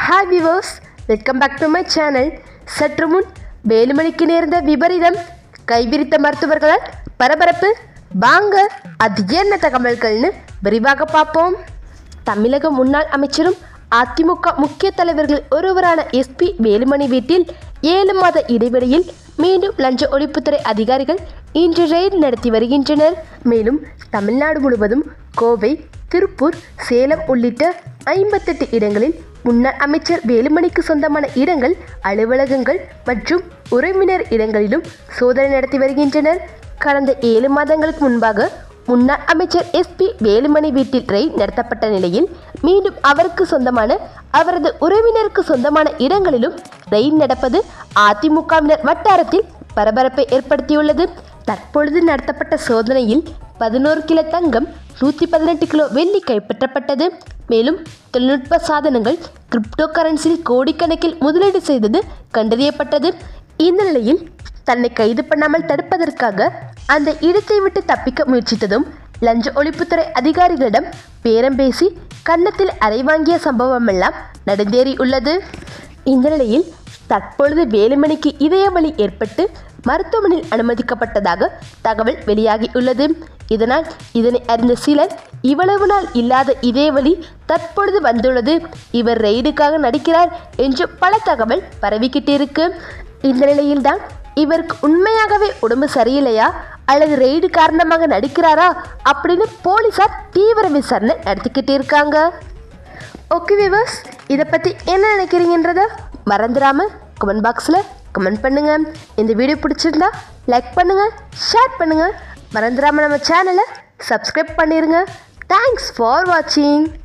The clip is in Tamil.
hi viewers welcome back to my channel சற்று முன் வேலுமணிக்கு நேர்ந்த விபரீதம் கைவிரித்த மருத்துவர்களால் பரபரப்பு வாங்க அது என்ன தகவல்கள்னு விரிவாக பார்ப்போம் தமிழக முன்னாள் அமைச்சரும் அதிமுக முக்கிய தலைவர்கள் ஒருவரான எஸ்பி வேலுமணி வீட்டில் ஏழு மாத இடைவெளியில் மீண்டும் லஞ்ச ஒழிப்புத்துறை அதிகாரிகள் இன்று ரெய்டு நடத்தி வருகின்றனர் மேலும் தமிழ்நாடு முழுவதும் கோவை திருப்பூர் சேலம் உள்ளிட்ட ஐம்பத்தெட்டு இடங்களில் முன்னாள் அமைச்சர் வேலுமணிக்கு சொந்தமான இடங்கள் அலுவலகங்கள் மற்றும் உறவினர் இடங்களிலும் சோதனை நடத்தி வருகின்றனர் கடந்த ஏழு மாதங்களுக்கு முன்பாக முன்னாள் அமைச்சர் எஸ்பி வேலுமணி வீட்டில் ரெய்ட் நடத்தப்பட்ட நிலையில் மீண்டும் அவருக்கு சொந்தமான அவரது உறவினருக்கு சொந்தமான இடங்களிலும் ரெய்ட் நடப்பது அதிமுகவினர் வட்டாரத்தில் பரபரப்பை ஏற்படுத்தியுள்ளது தற்பொழுது நடத்தப்பட்ட சோதனையில் பதினோரு கிலோ தங்கம் நூற்றி பதினெட்டு கிலோ வெள்ளி கைப்பற்றப்பட்டது மேலும் தொழில்நுட்ப சாதனங்கள் கிரிப்டோ கரன்சியில் கோடிக்கணக்கில் முதலீடு செய்தது கண்டறியப்பட்டது இந்த நிலையில் தன்னை கைது பண்ணாமல் தடுப்பதற்காக அந்த இடத்தை விட்டு தப்பிக்க முயற்சித்ததும் லஞ்ச ஒழிப்புத்துறை அதிகாரிகளிடம் பேரம் பேசி கன்னத்தில் அறை வாங்கிய சம்பவமெல்லாம் நடந்தேறியுள்ளது இந்த நிலையில் தற்பொழுது வேலுமணிக்கு இதய வலி ஏற்பட்டு மருத்துவமனையில் அனுமதிக்கப்பட்டதாக தகவல் வெளியாகியுள்ளது இதனால் இதனை அறிந்த சிலர் இவ்வளவு நாள் இல்லாத இதய வலி தற்பொழுது வந்துள்ளது இவர் ரெய்டுக்காக நடிக்கிறார் என்று பல தகவல் பரவிக்கிட்டு இருக்கு இந்த நிலையில்தான் இவருக்கு உண்மையாகவே உடம்பு சரியில்லையா அல்லது ரெய்டு காரணமாக நடிக்கிறாரா அப்படின்னு போலீசார் தீவிர விசாரணை நடத்திக்கிட்டு இருக்காங்க ஓகே விவர்ஸ் இதை பற்றி என்ன நினைக்கிறீங்கன்றத மறந்துடாமல் கமெண்ட் பாக்ஸில் கமெண்ட் பண்ணுங்கள் இந்த வீடியோ பிடிச்சிருந்தா லைக் பண்ணுங்கள் ஷேர் பண்ணுங்கள் மறந்துடாமல் நம்ம சேனலை சப்ஸ்கிரைப் பண்ணிடுங்க தேங்க்ஸ் ஃபார் வாட்சிங்